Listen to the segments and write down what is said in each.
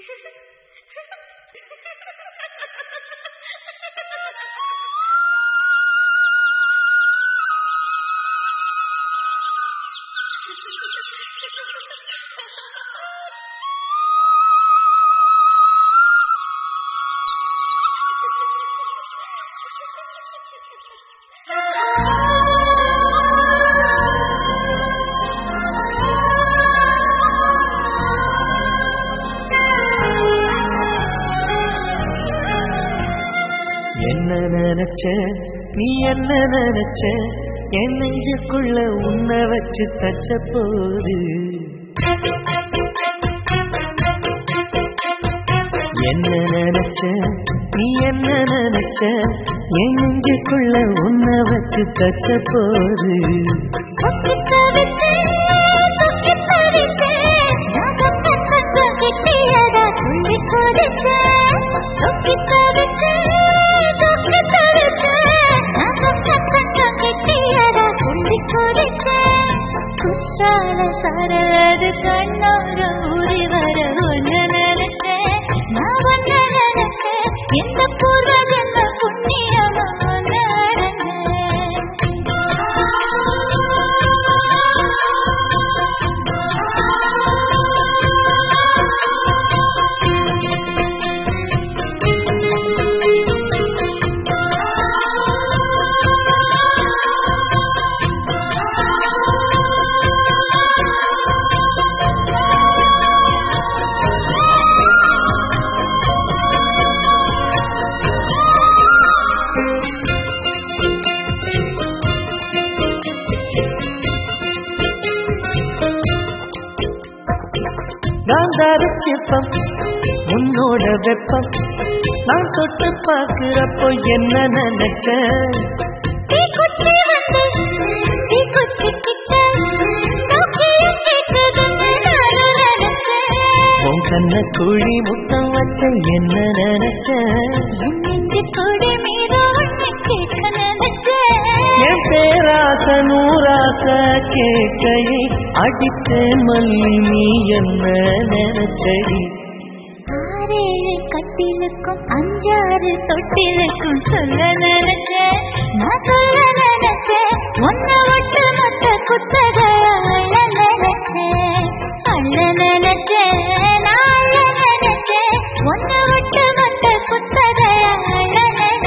என்ன நினைச்ச நீ என்ன நினைச்ச என் நெஞ்சுக்குள்ள உன்னை வச்சு தச்ச போது என்ன நினைச்ச நீ என்ன நினைச்ச என் நெஞ்சுக்குள்ள உன்னை வச்சு தச்ச போது சரது கண்ணோர ஊறி வர ஒன்னு நினைச்சேன் நான் ஒன்னு நினைச்சேன் எந்த பூர்வ ஜென்ம புண்ணியமா ஒன்னு காந்தார சிப்பம் உன்னோட வெப்பம் நான் தொட்டு பார்க்கிறப்போ என்ன நினைச்ச தீ குச்சி வந்து தீ குச்சி கிட்ட நோக்கிய கேட்டதுன்னு நானும் நினைச்சேன் உன் கண்ண குழி முத்தம் வச்ச என்ன நினைச்ச என் நெஞ்சு கொடி மீது உன்னை கேட்க நினைச்சேன் என் பேராச நூறாச கேட்கையை அடித்த மல்லி நீ என்ன நினைச்சடி ஆறேழு கட்டிலுக்கும் அஞ்சாறு தொட்டிலுக்கும் சொல்ல நினைச்சேன் நான் சொல்ல நினைச்சேன் ஒன்ன விட்டு மொத்த குத்தக அள்ள நினைச்சேன் அள்ள நினைச்சேன் நான் அள்ள நினைச்சேன் ஒன்ன விட்டு மொத்த குத்தக அள்ள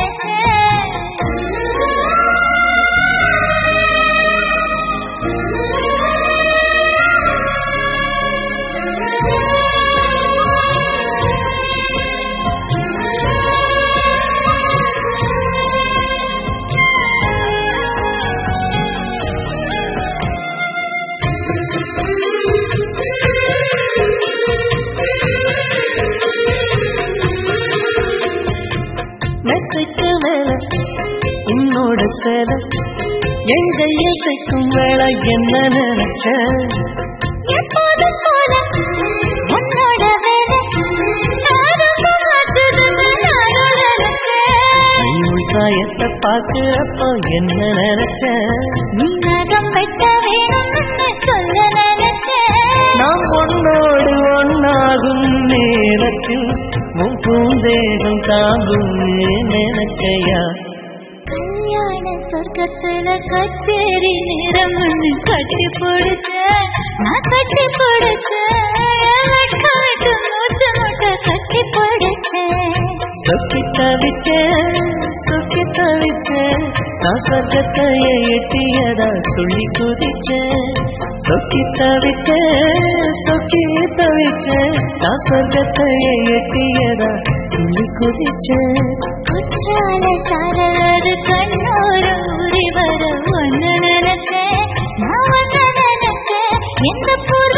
நெத்தைக்கு மேல உன்னோட சேல என் கையில் தைக்கும் வேலை என்ன நினைச்ச எப்போதும் போல உன்னோட வேலை நானும் மாத்துதுன்னு நானும் நினைச்சேன் ஐயுள் காயத்தை பார்க்கிறப்போ என்ன நினைச்ச நீ நகம் வெட்ட வேணும்னு சொல்ல நினைச்சேன் நாம் உன்னோடு ஒன்னாகும் நேரத்தில் உன் பூந்தேகம் தாங்கும் நினைக்கையா கல்யாண சொர்க்கத்துல கச்சேரி நேரம் கட்டி பிடிச்ச நான் கட்டி பிடிச்ச காட்டு மூச்சு முட்டை கட்டி பிடிச்சேன் சொக்கி தவிச்ச சொக்கி தவிச்ச நான் சொர்க்கத்தையே எட்டியதா சொல்லி குதிச்ச சொக்கி தவிச்ச சொக்கி தவிச்ச நான் சொர்க்கத்தையே எட்டியதா சொல்லி குதிச்ச குற்றால சாரது கண்ணோர ஊறி வர ஒன்னு நினைச்சேன் நான் ஒன்னு நினைச்சேன் எந்த பூர்வ